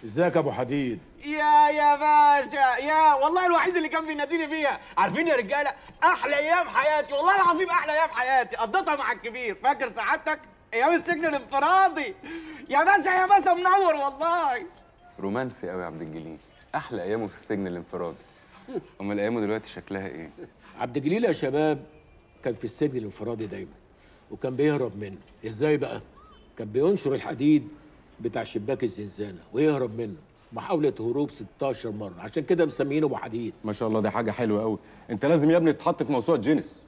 ازيك يا ابو حديد يا يا باشا يا والله الوحيد اللي كان بيناديني فيها عارفين يا رجاله احلى ايام حياتي والله العظيم احلى ايام حياتي قضيتها مع الكبير فاكر سعادتك ايام السجن الانفرادي يا باشا يا باشا منور والله رومانسي قوي يا عبد الجليل احلى ايامه في السجن الانفرادي امال ايامه دلوقتي شكلها ايه عبد الجليل يا شباب كان في السجن الانفرادي دايما وكان بيهرب منه ازاي بقى كان بينشر الحديد بتاع شباك الزنزانه ويهرب منه محاولة هروب 16 مرة عشان كده مسمينه ابو حديد ما شاء الله دي حاجه حلوه قوي انت لازم يا ابني تتحط في موسوعه جينيس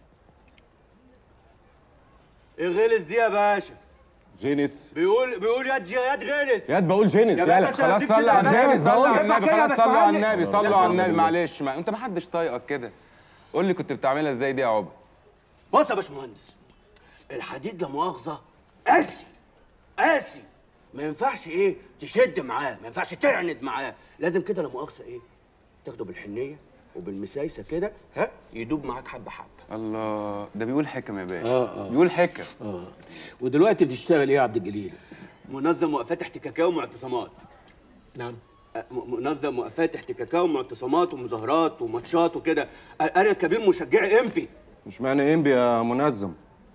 ايه غلس دي يا باشا جينيس بيقول بيقول ياد ياد غلس ياد بقول جينيس يا يالا باشا خلاص أنت صلوا على بتكتب النبي كده صلوا على ينفع النبي كده يا خلاص صلوا على باشمهندس؟ النبي صلوا على النبي معلش ما انت ما حدش طايقك كده قول لي كنت بتعملها ازاي دي يا عبد بص يا باشمهندس الحديد لا مؤاخذه قاسي قاسي ما ينفعش ايه تشد معاه ما ينفعش تعند معاه لازم كده لا مؤاخذه ايه تاخده بالحنيه وبالمسايسه كده ها يدوب معاك حبه حبه الله ده بيقول حكم يا باشا آه، آه. بيقول حكم اه ودلوقتي بتشتغل ايه يا عبد الجليل منظم وقفات احتكاكيه ومعتصمات نعم أه، م- منظم وقفات احتكاكيه ومعتصمات ومظاهرات وماتشات وكده أ- انا كبير مشجعي انفي مش معنى انبي يا منظم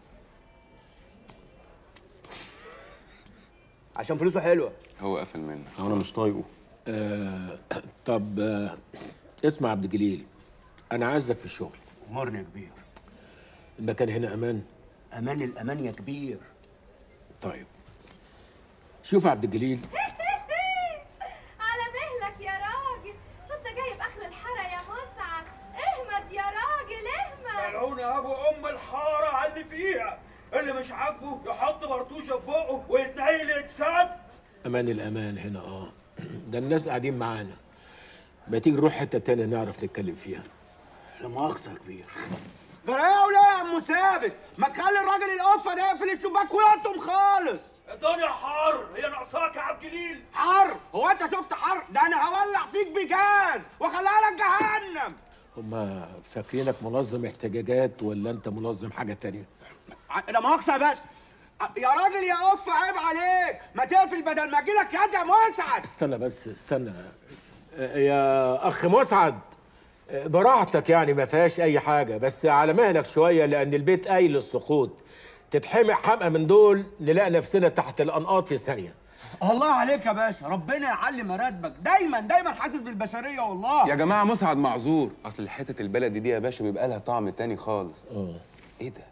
عشان فلوسه حلوه هو قفل منك انا مش طايقه آه طب آه اسمع يا عبد الجليل انا عايزك في الشغل امرني يا كبير المكان هنا امان امان الامان يا كبير طيب شوف يا عبد الجليل على مهلك يا راجل صوت جايب اخر الحاره يا مسعد اهمد يا راجل اهمد ملعون يا ابو ام الحاره على اللي فيها اللي مش عاجبه يحط برطوشه في بقه ويتنيل يتسد امان الامان هنا اه ده الناس قاعدين معانا ما تيجي نروح حته تانية نعرف نتكلم فيها لا مؤاخذه يا كبير جرى ايه يا وليه يا عم ثابت ما تخلي الراجل القفه ده يقفل الشباك ويقطم خالص الدنيا حر هي ناقصاك يا عبد الجليل حر هو انت شفت حر ده انا هولع فيك بجاز واخليها لك جهنم هما فاكرينك منظم احتجاجات ولا انت منظم حاجه تانية ع- لا مؤاخذه يا باشا أ- يا راجل يا قف عيب عليك ما تقفل بدل ما اجيلك يد يا مسعد استنى بس استنى آه، يا اخ مسعد آه، براحتك يعني ما فيهاش اي حاجه بس على مهلك شويه لان البيت قايل للسقوط تتحمق حمقى من دول نلاقي نفسنا تحت الانقاض في ثانيه الله عليك يا باشا ربنا يعلي مراتبك دايما دايما حاسس بالبشريه والله يا جماعه مسعد معذور اصل حته البلد دي يا باشا بيبقى لها طعم تاني خالص اه ايه ده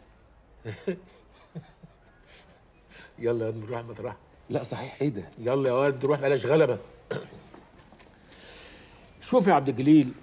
يلا نروح مطرح لا صحيح ايه ده يلا يا ولد نروح بلاش غلبه شوف يا عبد الجليل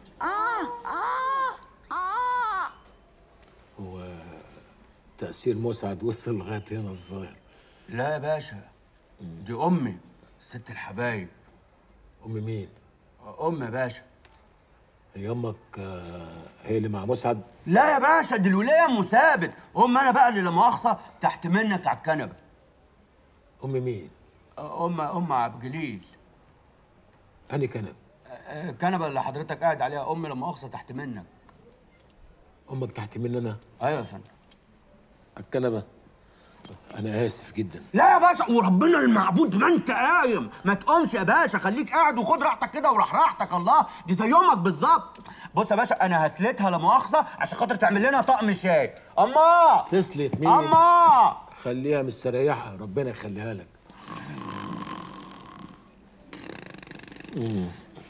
هو تأثير مسعد وصل لغاية هنا الظاهر لا يا باشا دي امي ست الحبايب أم مين؟ ام يا باشا هي أمك آه، هي اللي مع مسعد؟ لا يا باشا دي الولايه ام ثابت ام انا بقى اللي لا مؤاخذه تحت منك على الكنبه أم مين؟ ام ام عبد الجليل أني كنب الكنبه اللي حضرتك قاعد عليها ام لا مؤاخذه تحت منك أمك تحت مني أنا ايوه يا فندم الكنبة أنا آسف جدا لا يا باشا وربنا المعبود ما انت قايم ما تقومش يا باشا خليك قاعد وخد راحتك كده وراح راحتك الله دي زي يومك بالظبط بص يا باشا انا هسلتها لا مؤاخذه عشان خاطر تعمل لنا طقم شاي اما تسلت مين؟ اما خليها مستريحة ربنا يخليها لك مم.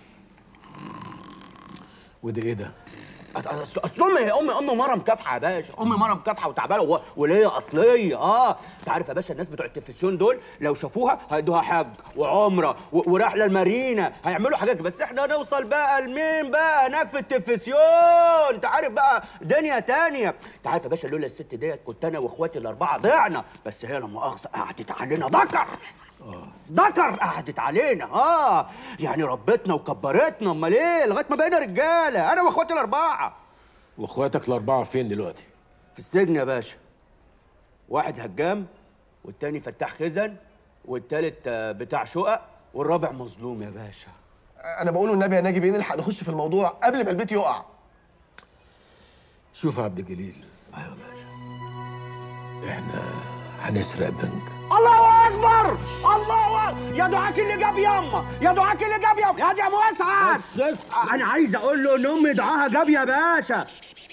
وده ايه ده؟ اصل اصل امي هي امي امي مره مكافحه يا باشا امي مره مكافحه وتعبانه و- وليه اصليه اه انت عارف يا باشا الناس بتوع التلفزيون دول لو شافوها هيدوها حج وعمره و- ورحله المارينا هيعملوا حاجات بس احنا نوصل بقى لمين بقى هناك في التلفزيون انت عارف بقى دنيا تانية انت عارف يا باشا لولا الست ديت كنت انا واخواتي الاربعه ضعنا بس هي لا مؤاخذه قعدت علينا ذكر ذكر قعدت علينا اه يعني ربتنا وكبرتنا امال ايه لغايه ما بقينا رجاله انا واخواتي الاربعه واخواتك الأربعة فين دلوقتي؟ في السجن يا باشا واحد هجام والتاني فتاح خزن والتالت آه، بتاع شقق والرابع مظلوم يا باشا انا بقول النبي يا ناجي بيه نلحق نخش في الموضوع قبل ما البيت يقع شوف يا عبد الجليل ايوه يا باشا احنا هنسرق بنك الله اكبر الله يا دعاك اللي جاب ياما يا دعاك اللي جاب ياما يا دي يا مسعد بس اسكت. انا عايز اقول له ان امي دعاها جاب يا باشا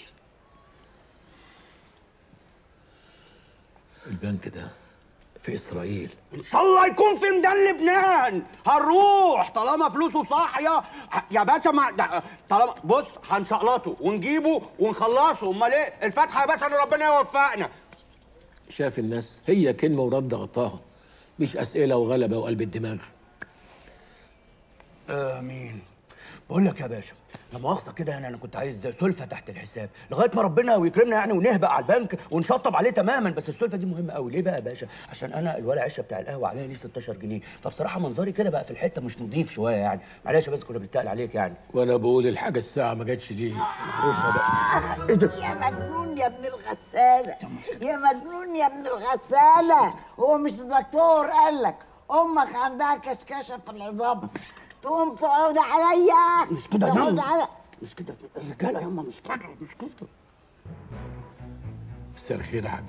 البنك ده في اسرائيل ان شاء الله يكون في ميدان لبنان هنروح طالما فلوسه صاحيه يا باشا ما ده- طالما بص هنشقلطه ونجيبه ونخلصه امال ايه الفاتحه يا باشا ان ربنا يوفقنا شاف الناس هي كلمه ورد غطاها مش اسئله وغلبه وقلب الدماغ امين بقول لك يا باشا لا مؤاخذه كده يعني انا كنت عايز سلفه تحت الحساب لغايه ما ربنا ويكرمنا يعني ونهبق على البنك ونشطب عليه تماما بس السلفه دي مهمه قوي ليه بقى يا باشا عشان انا الولا عشه بتاع القهوه عليا ليه 16 جنيه فبصراحه منظري كده بقى في الحته مش نضيف شويه يعني معلش بس كنا بنتقل عليك يعني وانا بقول الحاجه الساعه ما جاتش دي يا مجنون يا ابن الغسالة يا مجنون يا ابن الغسالة هو مش الدكتور قال لك أمك عندها كشكشة في العظام تقوم تقعد عليا مش كده تقعد ياما على مش كده الرجاله ياما مش كده مش كده مساء الخير يا حاجه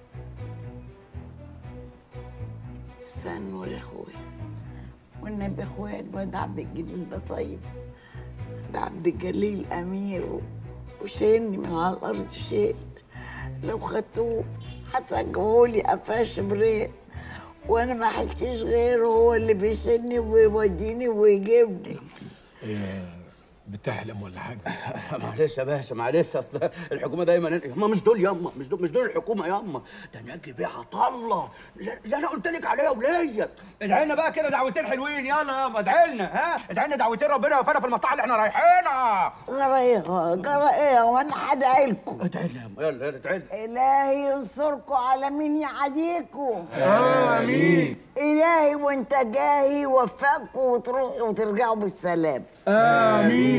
مساء النور يا اخويا والنبي اخويا الواد عبد الجليل ده طيب ده عبد الجليل امير و- وشايلني من على الارض شيء لو خدتوه هترجعولي قفاش برين وانا ما حلتش غيره هو اللي بيشيلني ويوديني ويجيبني بتحلم ولا حاجه معلش يا باشا معلش اصل الحكومه دايما ياما مش دول ياما مش دول مش دول الحكومه ياما ده ناجي بيه عطله اللي انا قلت لك عليها وليا ادعي لنا بقى كده دعوتين حلوين يلا ياما ادعي لنا ها ادعي لنا دعوتين ربنا يوفقنا في المصلحه اللي احنا رايحينها جرى ايه جرى ايه وانا هدعي لكم ادعي لنا ياما يلا يلا ادعي لنا إلهي ينصركم على مين يعاديكم آمين إلهي وأنت جاي يوفقكم وتروحوا وترجعوا بالسلام